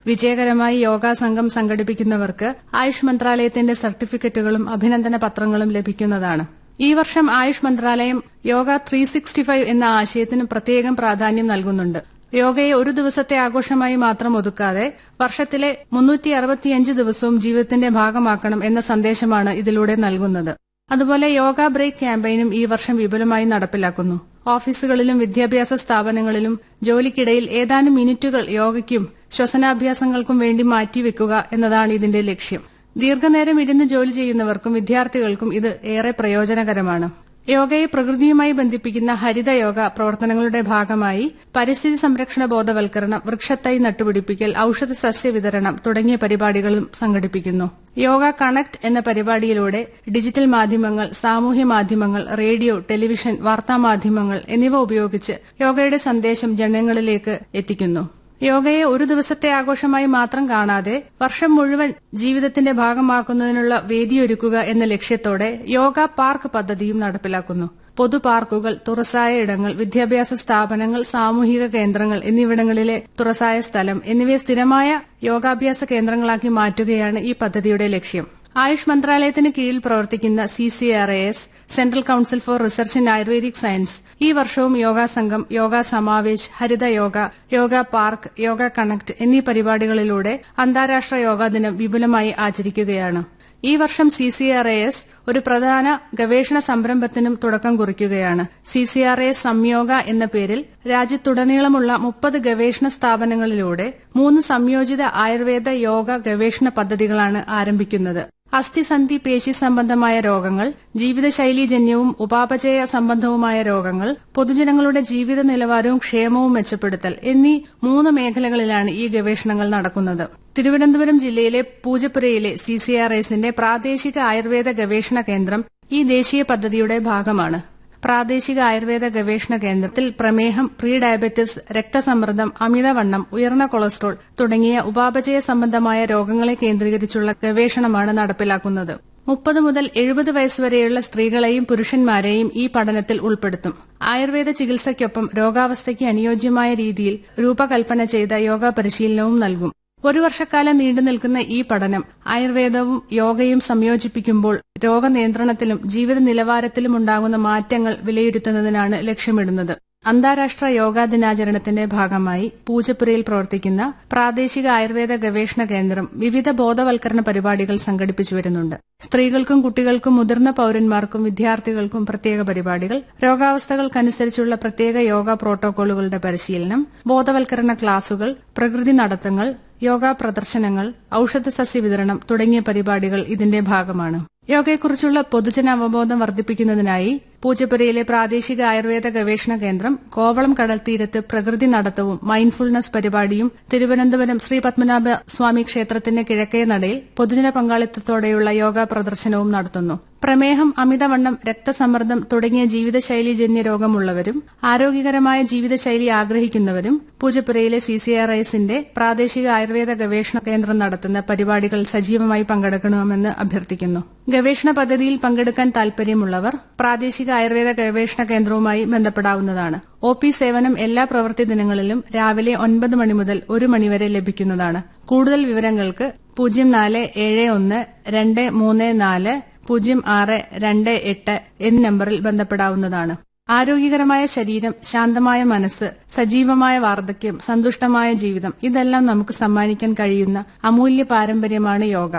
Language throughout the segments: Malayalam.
വിജയകരമായി യോഗാ സംഘം സംഘടിപ്പിക്കുന്നവർക്ക് ആയുഷ് മന്ത്രാലയത്തിന്റെ സർട്ടിഫിക്കറ്റുകളും അഭിനന്ദന പത്രങ്ങളും ലഭിക്കുന്നതാണ് ഈ വർഷം ആയുഷ് മന്ത്രാലയം യോഗ ത്രീ സിക്സ്റ്റി ഫൈവ് എന്ന ആശയത്തിന് പ്രത്യേകം പ്രാധാന്യം നൽകുന്നുണ്ട് യോഗയെ ഒരു ദിവസത്തെ ആഘോഷമായി മാത്രം ഒതുക്കാതെ വർഷത്തിലെ മുന്നൂറ്റി അറുപത്തിയഞ്ച് ദിവസവും ജീവിതത്തിന്റെ ഭാഗമാക്കണം എന്ന സന്ദേശമാണ് ഇതിലൂടെ നൽകുന്നത് അതുപോലെ യോഗ ബ്രേക്ക് ക്യാമ്പയിനും ഈ വർഷം വിപുലമായി നടപ്പിലാക്കുന്നു ഓഫീസുകളിലും വിദ്യാഭ്യാസ സ്ഥാപനങ്ങളിലും ജോലിക്കിടയിൽ ഏതാനും മിനിറ്റുകൾ യോഗയ്ക്കും ശ്വസനാഭ്യാസങ്ങൾക്കും വേണ്ടി മാറ്റിവെക്കുക എന്നതാണ് ഇതിന്റെ ലക്ഷ്യം ദീർഘനേരം ഇരുന്ന് ജോലി ചെയ്യുന്നവർക്കും വിദ്യാർത്ഥികൾക്കും ഇത് ഏറെ പ്രയോജനകരമാണ് യോഗയെ പ്രകൃതിയുമായി ബന്ധിപ്പിക്കുന്ന ഹരിത യോഗ പ്രവർത്തനങ്ങളുടെ ഭാഗമായി പരിസ്ഥിതി സംരക്ഷണ ബോധവൽക്കരണം വൃക്ഷത്തൈ നട്ടുപിടിപ്പിക്കൽ ഔഷധ സസ്യ വിതരണം തുടങ്ങിയ പരിപാടികളും സംഘടിപ്പിക്കുന്നു യോഗ കണക്ട് എന്ന പരിപാടിയിലൂടെ ഡിജിറ്റൽ മാധ്യമങ്ങൾ സാമൂഹ്യ മാധ്യമങ്ങൾ റേഡിയോ ടെലിവിഷൻ വാർത്താമാധ്യമങ്ങൾ എന്നിവ ഉപയോഗിച്ച് യോഗയുടെ സന്ദേശം ജനങ്ങളിലേക്ക് എത്തിക്കുന്നു യോഗയെ ഒരു ദിവസത്തെ ആഘോഷമായി മാത്രം കാണാതെ വർഷം മുഴുവൻ ജീവിതത്തിന്റെ ഭാഗമാക്കുന്നതിനുള്ള വേദിയൊരുക്കുക എന്ന ലക്ഷ്യത്തോടെ യോഗ പാർക്ക് പദ്ധതിയും നടപ്പിലാക്കുന്നു പൊതു പാർക്കുകൾ തുറസായ ഇടങ്ങൾ വിദ്യാഭ്യാസ സ്ഥാപനങ്ങൾ സാമൂഹിക കേന്ദ്രങ്ങൾ എന്നിവിടങ്ങളിലെ തുറസായ സ്ഥലം എന്നിവയെ സ്ഥിരമായ യോഗാഭ്യാസ കേന്ദ്രങ്ങളാക്കി മാറ്റുകയാണ് ഈ പദ്ധതിയുടെ ലക്ഷ്യം ആയുഷ് മന്ത്രാലയത്തിന് കീഴിൽ പ്രവർത്തിക്കുന്ന C C R A S central council for research in Ayurvedic science ഈ വർഷവും യോഗാ സംഘം യോഗ സമാവേശ് ഹരിത യോഗ യോഗ പാർക്ക് യോഗ കണക്ട് എന്നീ പരിപാടികളിലൂടെ അന്താരാഷ്ട്ര യോഗാ ദിനം വിപുലമായി ആചരിക്കുകയാണ് ഈ വർഷം C C R A S ഒരു പ്രധാന ഗവേഷണ സംരംഭത്തിനും തുടക്കം കുറിക്കുകയാണ് C C R A Samyoga എന്ന പേരിൽ രാജ്യത്തുടനീളമുള്ള മുപ്പത് ഗവേഷണ സ്ഥാപനങ്ങളിലൂടെ മൂന്ന് സംയോജിത ആയുർവേദ യോഗ ഗവേഷണ പദ്ധതികളാണ് ആരംഭിക്കുന്നത് അസ്ഥിസന്ധി പേശി സംബന്ധമായ രോഗങ്ങൾ ജീവിതശൈലീജന്യവും ഉപാപചയ സംബന്ധവുമായ രോഗങ്ങൾ പൊതുജനങ്ങളുടെ ജീവിത നിലവാരവും ക്ഷേമവും മെച്ചപ്പെടുത്തൽ എന്നീ മൂന്ന് മേഖലകളിലാണ് ഈ ഗവേഷണങ്ങൾ നടക്കുന്നത് തിരുവനന്തപുരം ജില്ലയിലെ പൂജപ്പുരയിലെ സി സി ആർ എസിന്റെ പ്രാദേശിക ആയുർവേദ ഗവേഷണ കേന്ദ്രം ഈ ദേശീയ പദ്ധതിയുടെ ഭാഗമാണ് പ്രാദേശിക ആയുർവേദ ഗവേഷണ കേന്ദ്രത്തിൽ പ്രമേഹം പ്രീ ഡയബറ്റിസ് രക്തസമ്മർദ്ദം അമിതവണ്ണം ഉയർന്ന കൊളസ്ട്രോൾ തുടങ്ങിയ ഉപാപചയ സംബന്ധമായ രോഗങ്ങളെ കേന്ദ്രീകരിച്ചുള്ള ഗവേഷണമാണ് നടപ്പിലാക്കുന്നത് മുപ്പത് മുതൽ എഴുപത് വയസ്സുവരെയുള്ള സ്ത്രീകളെയും പുരുഷന്മാരെയും ഈ പഠനത്തിൽ ഉൾപ്പെടുത്തും ആയുർവേദ ചികിത്സയ്ക്കൊപ്പം രോഗാവസ്ഥയ്ക്ക് അനുയോജ്യമായ രീതിയിൽ രൂപകൽപ്പന ചെയ്ത യോഗ പരിശീലനവും നൽകും ഒരു വർഷക്കാലം നീണ്ടു നിൽക്കുന്ന ഈ പഠനം ആയുർവേദവും യോഗയും സംയോജിപ്പിക്കുമ്പോൾ രോഗനിയന്ത്രണത്തിലും ജീവിത നിലവാരത്തിലും ഉണ്ടാകുന്ന മാറ്റങ്ങൾ വിലയിരുത്തുന്നതിനാണ് ലക്ഷ്യമിടുന്നത് അന്താരാഷ്ട്ര യോഗാ ദിനാചരണത്തിന്റെ ഭാഗമായി പൂജപ്പുരയിൽ പ്രവർത്തിക്കുന്ന പ്രാദേശിക ആയുർവേദ ഗവേഷണ കേന്ദ്രം വിവിധ ബോധവൽക്കരണ പരിപാടികൾ സംഘടിപ്പിച്ചു വരുന്നുണ്ട് സ്ത്രീകൾക്കും കുട്ടികൾക്കും മുതിർന്ന പൌരന്മാർക്കും വിദ്യാർത്ഥികൾക്കും പ്രത്യേക പരിപാടികൾ രോഗാവസ്ഥകൾക്കനുസരിച്ചുള്ള പ്രത്യേക യോഗ പ്രോട്ടോകോളുകളുടെ പരിശീലനം ബോധവൽക്കരണ ക്ലാസുകൾ പ്രകൃതി നടത്തങ്ങൾ യോഗ പ്രദർശനങ്ങൾ ഔഷധ സസ്യ വിതരണം തുടങ്ങിയ പരിപാടികൾ ഇതിന്റെ ഭാഗമാണ് യോഗയെക്കുറിച്ചുള്ള പൊതുജന അവബോധം വർദ്ധിപ്പിക്കുന്നതിനായി പൂജപ്പുരയിലെ പ്രാദേശിക ആയുർവേദ ഗവേഷണ കേന്ദ്രം കോവളം കടൽത്തീരത്ത് പ്രകൃതി നടത്തവും മൈൻഡ്ഫുൾനെസ് പരിപാടിയും തിരുവനന്തപുരം ശ്രീ പത്മനാഭ സ്വാമി ക്ഷേത്രത്തിന്റെ കിഴക്കേ നടയിൽ പൊതുജന പങ്കാളിത്തത്തോടെയുള്ള യോഗ പ്രദർശനവും നടത്തുന്നു പ്രമേഹം അമിതവണ്ണം രക്തസമ്മർദ്ദം തുടങ്ങിയ ജീവിതശൈലീജന്യ രോഗമുള്ളവരും ആരോഗ്യകരമായ ജീവിതശൈലി ആഗ്രഹിക്കുന്നവരും പൂജപ്പുരയിലെ സി സി ആർ ഐസിന്റെ പ്രാദേശിക ആയുർവേദ ഗവേഷണ കേന്ദ്രം നടത്തുന്ന പരിപാടികൾ സജീവമായി പങ്കെടുക്കണമെന്ന് അഭ്യർത്ഥിക്കുന്നു ഗവേഷണ പദ്ധതിയിൽ പങ്കെടുക്കാൻ താൽപര്യമുള്ളവർ പ്രാദേശിക ആയുർവേദ ഗവേഷണ കേന്ദ്രവുമായി ബന്ധപ്പെടാവുന്നതാണ് ഒ പി സേവനം എല്ലാ പ്രവൃത്തി ദിനങ്ങളിലും രാവിലെ ഒൻപത് മണി മുതൽ ഒരു മണിവരെ ലഭിക്കുന്നതാണ് കൂടുതൽ വിവരങ്ങൾക്ക് പൂജ്യം നാല് ഏഴ് ഒന്ന് രണ്ട് മൂന്ന് നാല് പൂജ്യം ആറ് രണ്ട് എട്ട് എന്നീ നമ്പറിൽ ബന്ധപ്പെടാവുന്നതാണ് ആരോഗ്യകരമായ ശരീരം ശാന്തമായ മനസ്സ് സജീവമായ വാർദ്ധക്യം സന്തുഷ്ടമായ ജീവിതം ഇതെല്ലാം നമുക്ക് സമ്മാനിക്കാൻ കഴിയുന്ന അമൂല്യ പാരമ്പര്യമാണ് യോഗ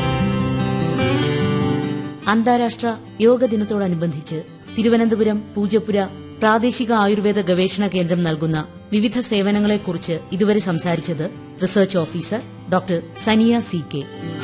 അന്താരാഷ്ട്ര യോഗ ദിനത്തോടനുബന്ധിച്ച് തിരുവനന്തപുരം പൂജപ്പുര പ്രാദേശിക ആയുർവേദ ഗവേഷണ കേന്ദ്രം നൽകുന്ന വിവിധ സേവനങ്ങളെക്കുറിച്ച് ഇതുവരെ സംസാരിച്ചത് research officer doctor Saniya C K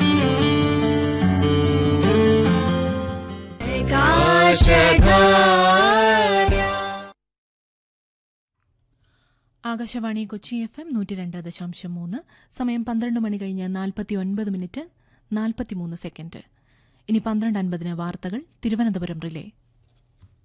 Akashvani Kochi F M നൂറ്റി രണ്ട് ദശാംശം മൂന്ന് സമയം പന്ത്രണ്ട് മണി കഴിഞ്ഞ് നാൽപ്പത്തി ഒൻപത് മിനിറ്റ് നാൽപ്പത്തിമൂന്ന് സെക്കൻഡ് ഇനി പന്ത്രണ്ട് അൻപതിന് വാർത്തകൾ തിരുവനന്തപുരം റിലേ